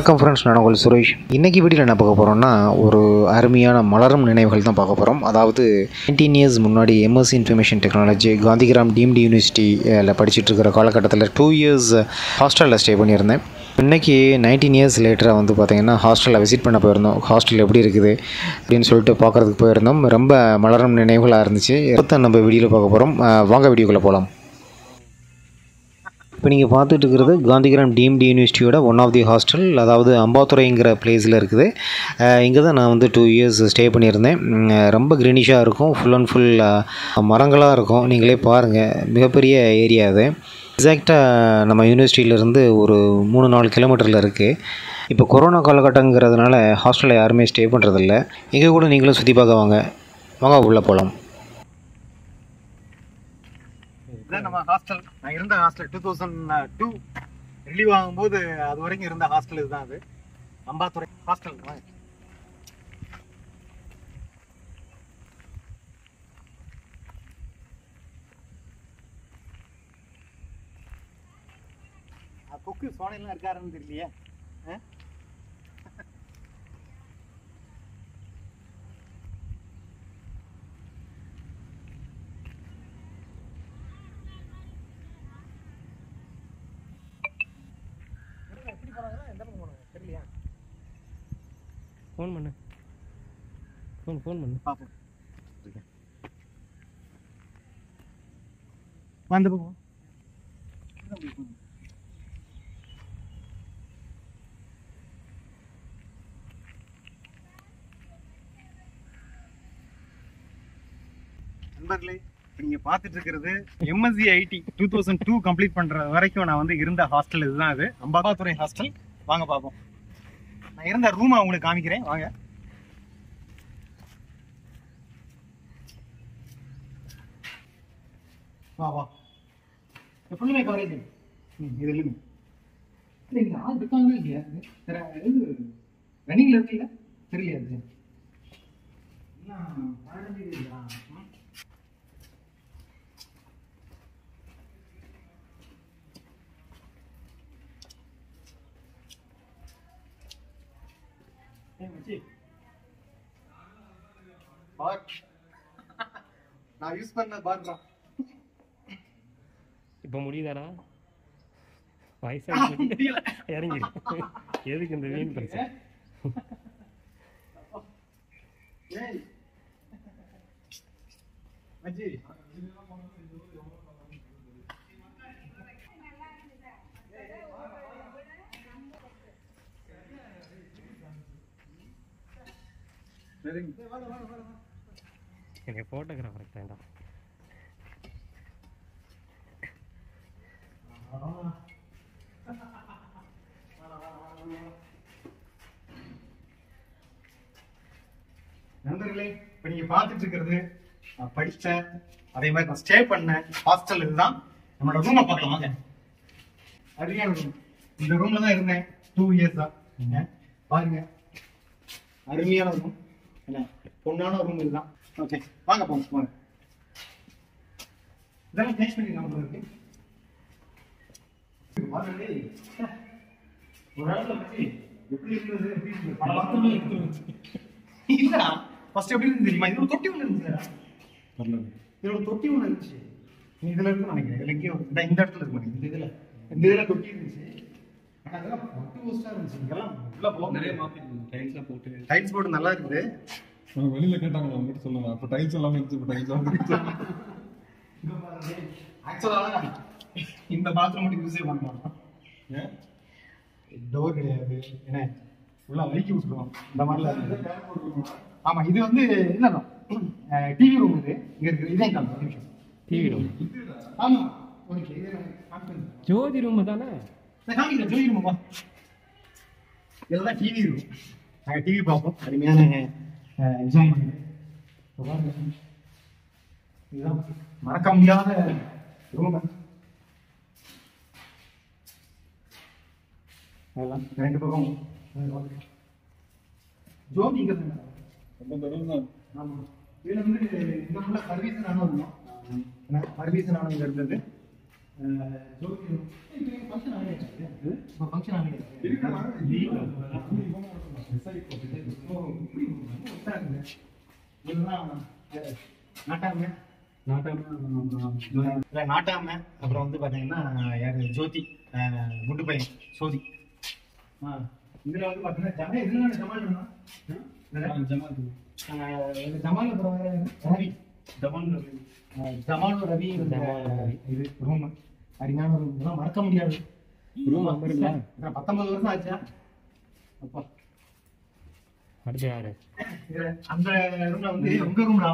வணக்கம் ஃப்ரெண்ட்ஸ் நான் உங்கள் சுரேஷ் இன்றைக்கி வீடியோவில் என்ன பார்க்க போகிறோம்னா ஒரு அருமையான மலரும் நினைவுகள் தான் பார்க்க போகிறோம் அதாவது நைன்டீன் இயர்ஸ் முன்னாடி MSc information technology Gandhigram deemed யூனிவர்சிட்டியில் படிச்சுட்டு இருக்கிற காலகட்டத்தில் டூ இயர்ஸ் ஹாஸ்டலில் ஸ்டே பண்ணியிருந்தேன் இன்றைக்கி நைன்டீன் இயர்ஸ் லேட்டராக வந்து பார்த்திங்கன்னா ஹாஸ்டலில் விசிட் பண்ண போயிருந்தோம் ஹாஸ்டல் எப்படி இருக்குது அப்படின்னு சொல்லிட்டு பார்க்குறதுக்கு போயிருந்தோம் ரொம்ப மலரும் நினைவுகளாக இருந்துச்சு அடுத்த நம்ம வீடியோவில் பார்க்க போகிறோம் வாங்க வீடியோக்குள்ளே போகலாம் இப்போ நீங்கள் பார்த்துட்டு இருக்கிறது காந்திகிராம் டீம்டு யூனிவர்சிட்டியோட ஒன் ஆஃப் தி ஹாஸ்டல் அதாவது அம்பாத்துறைங்கிற பிளேஸில் இருக்குது இங்கே தான் நான் வந்து டூ இயர்ஸ் ஸ்டே பண்ணியிருந்தேன் உம், ரொம்ப க்ரீனிஷாக இருக்கும் ஃபுல் அண்ட் ஃபுல் மரங்களாக இருக்கும் நீங்களே பாருங்கள் மிகப்பெரிய ஏரியா அது எக்ஸாக்டாக நம்ம யூனிவர்சிட்டியிலேருந்து ஒரு மூணு நாலு கிலோமீட்டரில் இருக்குது இப்போ கொரோனா காலகட்டங்கிறதுனால ஹாஸ்டலில் யாருமே ஸ்டே பண்ணுறதில்ல இங்கே கூட நீங்களும் சுற்றி பார்க்க வாங்க வாங்க உள்ளே போகலாம் இதுதான் நம்ம ஹாஸ்டல் நான் இருந்த hostel two thousand two relieve ஆகும்போது அது வரைக்கும் இருந்த ஹாஸ்டல் இதுதான் அது அம்பாத்துறை ஹாஸ்டல் கொக்கு சோனையெல்லாம் இருக்காருன்னு தெரியலையே ஆ? எப்படி போனாங்க எந்த பக்கம் போனாங்க தெரியலையா ஃபோன் பண்ணு ஃபோன் ஃபோன் பண்ணு பார்ப்போம் வந்து பக்கம் நண்பர்களே இப்ப நீங்க பார்த்துட்டு இருக்கிறது MSc IT two thousand two complete பண்ற வரைக்கும் நான் வந்து இருந்த ஹாஸ்டல் இதுதான் அது அம்பாத்துறை ஹாஸ்டல் வாங்க பார்ப்போம் நான் இருந்த ரூமை உங்களுக்கு காமிக்கிறேன் வாங்க வா வா ஃபுல்லுமே கவரேஜ் ம் இது இல்லைங்க இல்லைங்க ஆள் இருக்காங்களா இல்லையா வேற இது ரன்னிங்ல இருக்குல்ல தெரியலையா அது எல்லாம் பழனி இல்லையா? ம். ஏய் மச்சி. பார். நான் யூஸ் பண்ண பார் தான் இப்போ முடியுதாடா வயசாக முடியல. இறங்கிடு எதுக்கு இந்த வீண் பிரச்சனை ஏய் மச்சி சரிங்க எனக்கு ஃபோட்டோகிராஃபர் வேண்டாம் நண்பர்களே இப்ப நீங்க பார்த்துட்டு இருக்கிறது நான் படிச்சேன் அதே மாதிரி நான் ஸ்டே பண்ணேன் ஹாஸ்டல் இதுதான் நம்மளோட ரூமை பார்க்கலாம் வாங்க அருமையான ரூம் இந்த ரூம்ல தான் இருந்தேன் டூ இயர்ஸ் தான் நீங்க பாருங்க அருமையான ரூம் என்ன பொண்ணான ரூம் இதுதான் ஓகே வாங்க போங்க போங்க இதெல்லாம் சேஞ்ச் பண்ணிருக்காங்க இருக்கு பாருங்க டேய். ஒரு இடத்துல பத்தி எப்படி இருந்தது எப்படி இருந்தது பல வார்த்தைகள் எடுத்து இல்லடா ஃபர்ஸ்ட் எப்படி இருந்துச்சு தெரியுமா இது ஒரு தொட்டி ஒன்று இருந்துச்சுடா இதுல ஒரு தொட்டி ஒன்று இருந்துச்சு நீ இதுல இருக்கு நினைக்கிறேன் இதுல எங்கேயோ இந்த இந்த இடத்துல இருக்கு பாருங்க, இந்த இதுல இந்த இதுல தொட்டி இருந்துச்சு ஆனா அதெல்லாம் பட்டு வஸ்டா இருந்துச்சு இங்கெல்லாம் உள்ள போக நிறைய மாத்தி டைல்ஸ்லாம் போட்டு டைல்ஸ் போர்டு நல்லா இருக்குது அவங்க வெளியில கேட்டாங்க அவங்க கிட்ட சொல்லுங்க அப்ப டைல்ஸ் எல்லாம் இருந்துச்சு இப்ப டைல்ஸ் எல்லாம் இருந்துச்சு ஆக்சுவலா இந்த பாத்ரூம் மட்டும் யூஸே பண்ண மாட்டோம் ஏன் டோர் கிடையாது என்ன உள்ள வலிக்கி விட்டுருவோம் இந்த மாதிரிலாம் இருக்குது ஆமா இது வந்து என்னதான் டிவி ரூம் இது இங்க இருக்கு இதே காலம் ஒரு நிமிஷம் டிவி ரூம் ஆமா ஒரு நிமிஷம் இதே நான் காமிக்கிறேன். ஜோதி ரூம் தானே நான் காமிக்கிறேன் ஜோதி ரூம் வா இதெல்லாம் டிவி ரூம் நாங்க டிவி பார்ப்போம் அருமையான என்ஜாய் பண்ணுங்க இதுதான் மறக்க முடியாத ரூம் அதெல்லாம் ரெண்டு பக்கம் ஜோதிங்கிறது ரொம்ப தடவை தான் ஆமா இதுல வந்து இந்த ஃபுல்லா சர்வீஸ் நானும் இருந்தோம் சர்வீஸ் நானும் இங்க இருந்தது ஃபங்க்ஷன் ஆகலையா இப்போ ஃபங்க்ஷன் ஆகலையா நாட்டாம இல்ல, நாட்டாம அப்புறம் வந்து பாத்தீங்கன்னா யாரு ஜோதி அஹ், குண்டு பையன் சோதி ஆ, இதுல வந்து பாத்தீங்கன்னா ஜமால் இதுல ஜமால் இருந்தா? ஜமால் அஹ், ஜமால் அப்புறம் வேற யாரு? ரவி ஜமால் ரவி அஹ், ஜமால் ரவி இந்த இது ரூம் அருமையான ரூம் இதெல்லாம் மறக்க முடியாது ரூம் பத்தொன்பது வருஷம் ஆச்சா அப்பா அடுத்து யாரு இதுல அந்த ரூம்ல வந்து உங்க ரூம்டா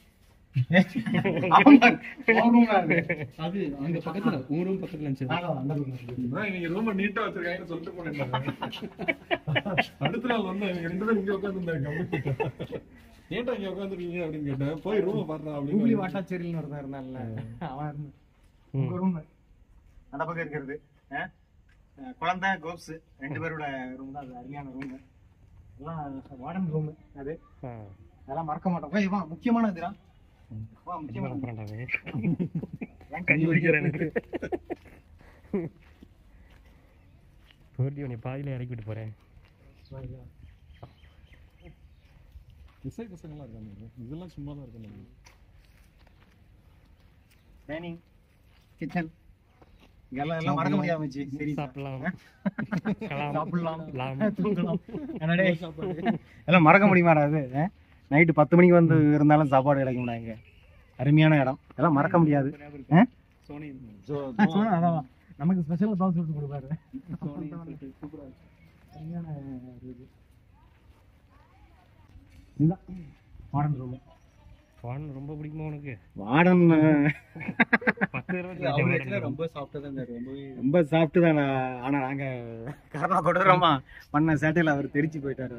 ஆமா, உன் room தான் அது. அது அங்க பக்கத்துல உங்க ரூம் பக்கத்துல இருந்துச்சு ஆமா, அந்த room தான். நான் நீங்க ரொம்ப நீட்டா வச்சிருக்காங்கன்னு சொல்லிட்டு போனேன் அடுத்த நாள் வந்து அவங்க ரெண்டு பேரும் இங்க உட்காந்துருந்தாங்க ஏன்டா இங்க உட்காந்துருக்கீங்க அப்படின்னு கேட்டேன் போய் ரூம் பாடுறா ஜூப்ளி அப்படின்னு வாட்டாச்சேரியில் ஒருத்தன் இருந்தான்ல அவன் இருந்து உங்க ரூம் அந்த பக்கம் இருக்கிறது அஹ், அஹ், குழந்தை கோப்ஸ் ரெண்டு பேரோட ரூம் தான் அது அருமையான ரூம் எல்லாம் வார்டன் ரூம் அது ஆ அதெல்லாம் மறக்க மாட்டோம் போய் வா முக்கியமான இதுடா வா முக்கியமான அப்புறம்டாவே ஏன் கை பிடிக்கிற எனக்கு போட்டி உன்னை பாதியில இறக்கிட்டு போறேன் இசை பசங்களாம் இருக்காங்க இதெல்லாம் சும்மா தான் இருக்காங்க டைனிங் கிச்சன் இதெல்லாம் எல்லாம் மறக்க முடியாம இருந்துச்சு. சரி சாப்பிடலாம் கலாம் சாப்பிடலாம் லாம் தூங்கலாம் என்னடே எல்லாம் மறக்க முடியுமாடா அது நைட்டு பத்து மணிக்கு வந்து இருந்தாலும் சாப்பாடு கிடைக்கும்டா இங்க அருமையான இடம் எல்லாம் மறக்க முடியாது ஆ? சோனி ஆ, சொல்லுங்க, அதான். நமக்கு ஸ்பெஷல் தோசை சுட்டு கொடுப்பாரு அருமையான ஒரு இது. இதுதான் வார்டன் ரூம் பான் ரொம்ப பிடிக்குமா உனக்கு வார்டன் பத்து இருபத்தி அவர் அஞ்சு actually ரொம்ப சாஃப்டா தான் இருந்தாரு ரொம்பவே ரொம்ப சாப்பிட்டு தான் ஆனா நாங்க காரணம் கொடுக்குறோமா பண்ண சேட்டையில அவர் தெரிச்சு போயிட்டாரு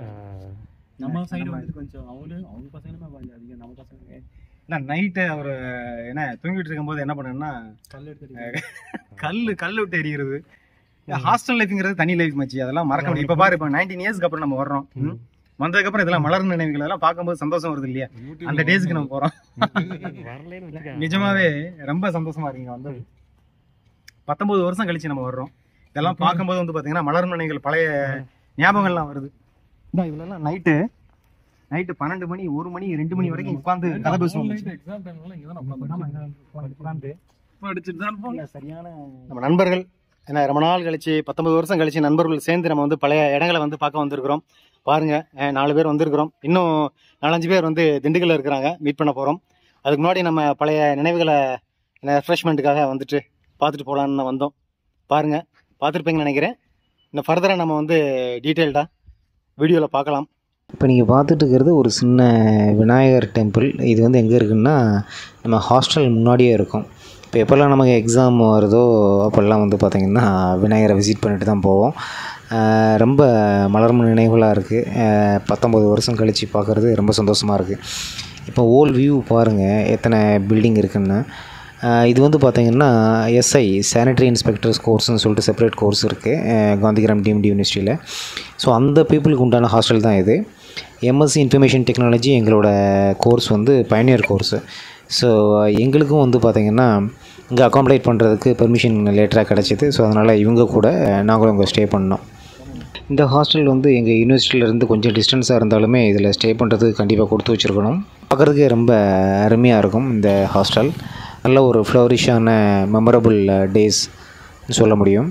நம்ம சைடு வந்து கொஞ்சம் அவரு அவங்க பசங்களுமே கொஞ்சம் அதிகம் நம்ம பசங்க இல்ல நைட்டு அவர் என்ன தூங்கிட்டு இருக்கும்போது என்ன பண்ணேன்னா கல் எடுத்துட்டு கல்லு கல்லு விட்டு எரிகிறது ஹாஸ்டல் லைஃப்ங்கிறது தனி லைஃப் மச்சி அதெல்லாம் மறக்க முடியும் இப்ப பாரு இப்ப நைன்டீன் இயர்ஸ்க்கு அப்புறம் நம்ம வர்றோம் ம். வந்ததுக்கு அப்புறம் இதெல்லாம் மலர்ந்த நினைவுகள் எல்லாம் பார்க்கும்போது சந்தோஷம் வருது இல்லையா அந்த டேஸ்க்கு நம்ம போறோம் வரலேன்னு வச்சுக்க நிஜமாவே ரொம்ப சந்தோஷமா இருக்கீங்க வந்தது பத்தொன்பது வருஷம் கழிச்சு நம்ம வர்றோம் இதெல்லாம் பார்க்கும்போது வந்து பாத்தீங்கன்னா மலர் நினைவுகள் பழைய ஞாபகங்கள்லாம் வருது இந்த இதுல நைட்டு நைட்டு பன்னெண்டு மணி ஒரு மணி ரெண்டு மணி வரைக்கும் உட்காந்து கதை பேசுவோம் மச்சி. எக்ஸாம் டைம்ல இங்க தான் ஆமா, இங்க உட்கார்ந்து படிச்சுட்டு தான் இல்ல, சரியான நம்ம நண்பர்கள் ஏன்னா ரொம்ப நாள் கழிச்சு பத்தொன்பது வருஷம் கழிச்சு நண்பர்கள் சேர்ந்து நம்ம வந்து பழைய இடங்களை வந்து பார்க்க வந்திருக்கிறோம் பாருங்க அஹ் நாலு பேர் வந்திருக்கிறோம் இன்னும் நாலஞ்சு பேர் வந்து திண்டுக்கல்ல இருக்கிறாங்க மீட் பண்ண போறோம் அதுக்கு முன்னாடி நம்ம பழைய நினைவுகளை ரெஃப்ரெஷ்மெண்ட்டுக்காக வந்துட்டு பார்த்துட்டு போகலான்னு தான் வந்தோம் பாருங்க பார்த்துருப்பீங்கன்னு நினைக்கிறேன் இன்னும் ஃபர்தராக நம்ம வந்து டீட்டெயில்டாக வீடியோவில் பார்க்கலாம் இப்போ நீங்கள் பார்த்துட்டு இருக்கிறது ஒரு சின்ன விநாயகர் டெம்பிள் இது வந்து எங்கே இருக்குன்னா நம்ம ஹாஸ்டல் முன்னாடியே இருக்கும் இப்போ எப்போல்லாம் நமக்கு எக்ஸாம் வருதோ அப்போல்லாம் வந்து பார்த்திங்கன்னா விநாயகரை விசிட் பண்ணிட்டு தான் போவோம் ஆஹ் ரொம்ப மலர்ம நினைவுகளாக இருக்குது பத்தொம்பது வருஷம் கழித்து பார்க்குறது ரொம்ப சந்தோஷமாக இருக்குது இப்போ ஓல் வியூ பாருங்கள் எத்தனை பில்டிங் இருக்குன்னு ஆஹ் இது வந்து பார்த்திங்கன்னா எஸ்ஐ சானிட்டரி இன்ஸ்பெக்டர்ஸ் கோர்ஸ்னு சொல்லிட்டு செப்பரேட் கோர்ஸ் இருக்குது காந்திகிராம் டிஎம்டி யூனிவர்சிட்டியில் ஸோ அந்த பீப்புளுக்கு உண்டான ஹாஸ்டல் தான் இது எம்எஸ்சி இன்ஃபர்மேஷன் டெக்னாலஜி எங்களோட கோர்ஸ் வந்து பயனியர் கோர்ஸு ஸோ எங்களுக்கும் வந்து பார்த்திங்கன்னா இங்கே அகாமடேட் பண்ணுறதுக்கு பெர்மிஷன் லேட்டராக கிடச்சிது ஸோ அதனால் இவங்க கூட நாங்களும் இங்கே ஸ்டே பண்ணோம் இந்த ஹாஸ்டல் வந்து எங்கள் யூனிவர்சிட்டியிலேருந்து கொஞ்சம் டிஸ்டன்ஸாக இருந்தாலுமே இதில் ஸ்டே பண்ணுறதுக்கு கண்டிப்பாக கொடுத்து வச்சுருக்கணும் பார்க்குறதுக்கே ரொம்ப அருமையாக இருக்கும் இந்த ஹாஸ்டல் நல்ல ஒரு ஃப்ளவரிஷான மெமரபுள் டேஸ் சொல்ல முடியும்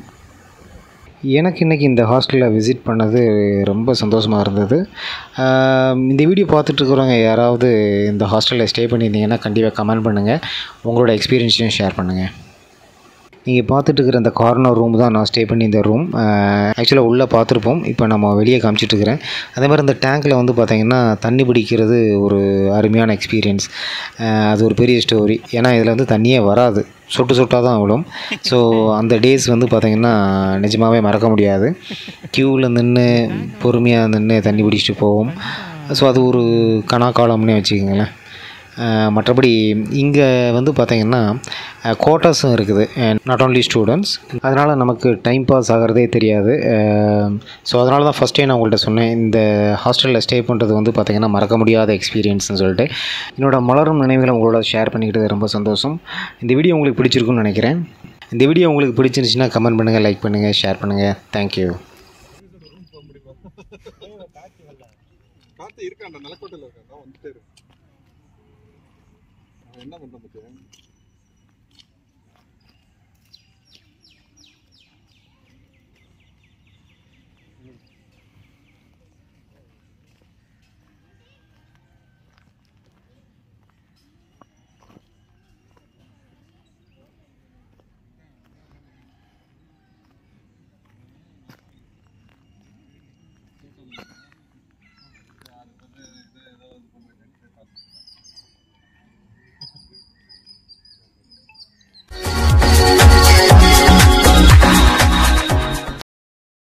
எனக்கு இன்றைக்கி இந்த ஹாஸ்டலில் விசிட் பண்ணது ரொம்ப சந்தோஷமாக இருந்தது ஆம், இந்த வீடியோ பார்த்துட்டு இருக்கிறவங்க யாராவது இந்த ஹாஸ்டலில் ஸ்டே பண்ணியிருந்தீங்கன்னா கண்டிப்பாக கமெண்ட் பண்ணுங்கள் உங்களோட எக்ஸ்பீரியன்ஸையும் ஷேர் பண்ணுங்கள் நீங்கள் பார்த்துட்டு இருக்கிற அந்த கார்னர் ரூம் தான் நான் ஸ்டே பண்ணி இந்த ரூம் ஆக்சுவலாக உள்ளே பார்த்துருப்போம் இப்போ நம்ம வெளியே காமிச்சிட்டு இருக்கிறேன் அதே மாதிரி இந்த டேங்க்கில் வந்து பார்த்திங்கன்னா தண்ணி பிடிக்கிறது ஒரு அருமையான எக்ஸ்பீரியன்ஸ் அது ஒரு பெரிய ஸ்டோரி ஏன்னா இதில் வந்து தண்ணியே வராது சொட்டு சொட்டாக தான் விழும் ஸோ அந்த டேஸ் வந்து பார்த்திங்கன்னா நிஜமாகவே மறக்க முடியாது க்யூவில் நின்று பொறுமையாக நின்று தண்ணி பிடிச்சிட்டு போவோம் ஸோ அது ஒரு கணாக்காலம்னே வச்சுக்கோங்களேன் அஹ் மற்றபடி இங்கே வந்து பார்த்திங்கன்னா கோட்டர்ஸும் இருக்குது நாட் only ஸ்டூடெண்ட்ஸ் அதனால் நமக்கு டைம் பாஸ் ஆகிறதே தெரியாது ஸோ அதனால தான் ஃபஸ்ட்டே நான் உங்கள்கிட்ட சொன்னேன் இந்த ஹாஸ்டலில் ஸ்டே பண்ணுறது வந்து பார்த்திங்கன்னா மறக்க முடியாத எக்ஸ்பீரியன்ஸ்னு சொல்லிட்டு என்னோட மலரும் நினைவுகளை உங்களோட ஷேர் பண்ணிக்கிட்டது ரொம்ப சந்தோஷம் இந்த வீடியோ உங்களுக்கு பிடிச்சிருக்குன்னு நினைக்கிறேன் இந்த வீடியோ உங்களுக்கு பிடிச்சிருந்துச்சுன்னா கமெண்ட் பண்ணுங்கள் லைக் பண்ணுங்கள் ஷேர் பண்ணுங்கள் தேங்க்யூ காத்து இருக்காண்டா நிலக்கோட்டையில் இருக்காண்டா வந்துட்டே இருக்கு அவன் என்ன பண்றான் பத்தியா கேட்கல